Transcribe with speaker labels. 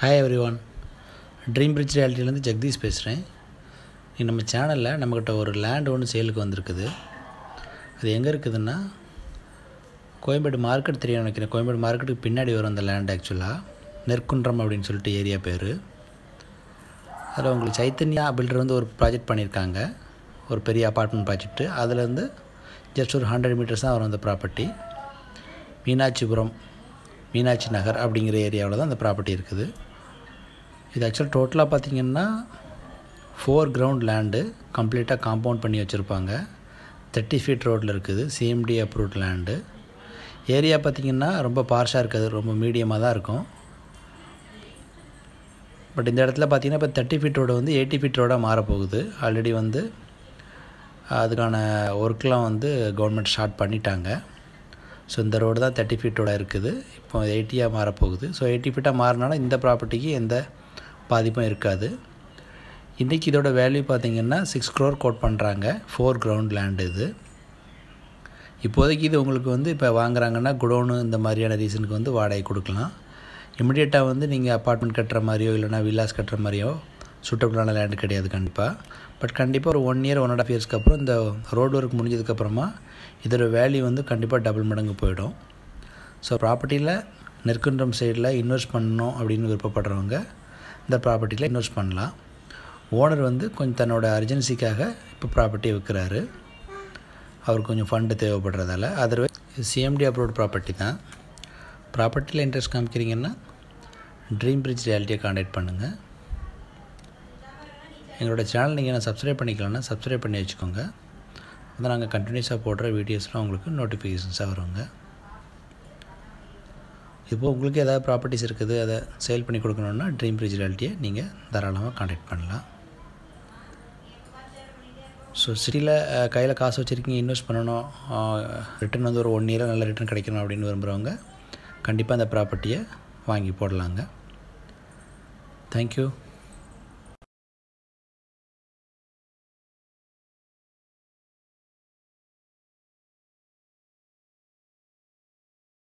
Speaker 1: hi everyone dream bridge ரியாலிட்டிலேருந்து ஜெகதீஷ் பேசுகிறேன் நீ நம்ம சேனலில் நம்மக்கிட்ட ஒரு லேண்ட் ஒன்று சேலுக்கு வந்திருக்குது அது எங்கே இருக்குதுன்னா கோயம்பேடு மார்க்கெட் தெரியும் நினைக்கிறேன் கோயம்பேடு மார்க்கெட்டுக்கு பின்னாடி வரும் அந்த லேண்ட் ஆக்சுவலாக நெற்குன்றம் அப்படின்னு சொல்லிட்டு ஏரியா பேர் அதில் உங்களுக்கு சைத்தன்யா பில்டர் வந்து ஒரு ப்ராஜெக்ட் பண்ணியிருக்காங்க ஒரு பெரிய அப்பார்ட்மெண்ட் ப்ராஜெக்ட்டு அதுலேருந்து ஜஸ்ட் ஒரு ஹண்ட்ரட் மீட்டர்ஸ் தான் வரும் அந்த ப்ராப்பர்ட்டி மீனாட்சிபுரம் மீனாட்சி நகர் அப்படிங்கிற ஏரியாவில் தான் அந்த ப்ராப்பர்ட்டி இருக்குது இது ஆக்சுவல் டோட்டலாக பார்த்தீங்கன்னா ஃபோர் கிரவுண்ட் லேண்டு கம்ப்ளீட்டாக காம்பவுண்ட் பண்ணி வச்சுருப்பாங்க தேர்ட்டி ஃபீட் ரோட்டில் இருக்குது சிஎம்டி அப்ரூவ்ட் லேண்டு ஏரியா பார்த்திங்கன்னா ரொம்ப பார்ஷாக இருக்காது ரொம்ப மீடியமாக தான் இருக்கும் பட் இந்த இடத்துல பார்த்திங்கன்னா இப்போ தேர்ட்டி ஃபீட் ரோடு வந்து எயிட்டி ஃபீட் ரோடாக மாறப்போகுது ஆல்ரெடி வந்து அதுக்கான ஒர்க்லாம் வந்து கவர்மெண்ட் ஸ்டார்ட் பண்ணிட்டாங்க ஸோ இந்த ரோடு தான் தேர்ட்டி ஃபீட்டோட இருக்குது இப்போ எயிட்டியாக மாறப்போகுது ஸோ எயிட்டி ஃபீட்டாக மாறினாலும் இந்த ப்ராப்பர்ட்டிக்கு எந்த பாதிப்பும் இருக்காது இன்றைக்கி இதோட வேல்யூ பார்த்திங்கன்னா சிக்ஸ் க்ரோர் கோட் பண்ணுறாங்க ஃபோர் கிரவுண்ட் லேண்ட் இது இப்போதைக்கு இது உங்களுக்கு வந்து இப்போ வாங்குறாங்கன்னா குடோனு இந்த மாதிரியான ரீசனுக்கு வந்து வாடகை கொடுக்கலாம் இமிடியேட்டாக வந்து நீங்கள் அப்பார்ட்மெண்ட் கட்டுற மாதிரியோ இல்லைனா வில்லாஸ் கட்டுற மாதிரியோ சூட்டபுளான லேண்டு கிடையாது கண்டிப்பாக பட் கண்டிப்பாக ஒரு one year one and half இயர்ஸ்க்கு அப்புறம் இந்த ரோடு ஒர்க் முடிஞ்சதுக்கப்புறமா இதோட வேல்யூ வந்து கண்டிப்பாக டபுள் மடங்கு போயிடும் ஸோ ப்ராப்பர்ட்டியில் நெற்குன்றம் சைடில் இன்வெஸ்ட் பண்ணணும் அப்படின்னு விருப்பப்படுறவங்க இந்த ப்ராப்பர்ட்டியில் இன்வெஸ்ட் பண்ணலாம் ஓனர் வந்து கொஞ்சம் தன்னோட அர்ஜென்சிக்காக இப்போ ப்ராப்பர்ட்டியை விற்கிறாரு அவருக்கு கொஞ்சம் ஃபண்டு தேவைப்படுறதால அதர்வைஸ் சிஎம்டி அப்ரூவ்ட் ப்ராப்பர்ட்டி தான் ப்ராப்பர்ட்டியில் இன்ட்ரெஸ்ட் காமிக்கிறீங்கன்னா ட்ரீம் பிரிட்ஜ் ரியாலிட்டியை காண்டாக்ட் பண்ணுங்கள் எங்களோட சேனல் நீங்கள் நான் சப்ஸ்கிரைப் பண்ணிக்கலாம்னா சப்ஸ்கிரைப் பண்ணி வச்சுக்கோங்க அதை நாங்கள் கண்டினியூஸாக போடுற வீடியோஸ்லாம் உங்களுக்கு நோட்டிஃபிகேஷன்ஸாக வருங்க இப்போது உங்களுக்கு ஏதாவது ப்ராப்பர்ட்டிஸ் இருக்குது அதை சேல் பண்ணி கொடுக்கணுன்னா ட்ரீம் பிரிட்ஜ் ரியாலிட்டியை நீங்கள் தாராளமாக காண்டாக்ட் பண்ணலாம் ஸோ சிட்டியில் கையில் காசு வச்சுருக்கீங்க இன்வெஸ்ட் பண்ணணும் ரிட்டர்ன் வந்து ஒரு ஒன் இயராக நல்ல ரிட்டர்ன் கிடைக்கணும் அப்படின்னு விரும்புகிறவங்க கண்டிப்பாக அந்த ப்ராப்பர்ட்டியை வாங்கி போடலாங்க தேங்க்யூ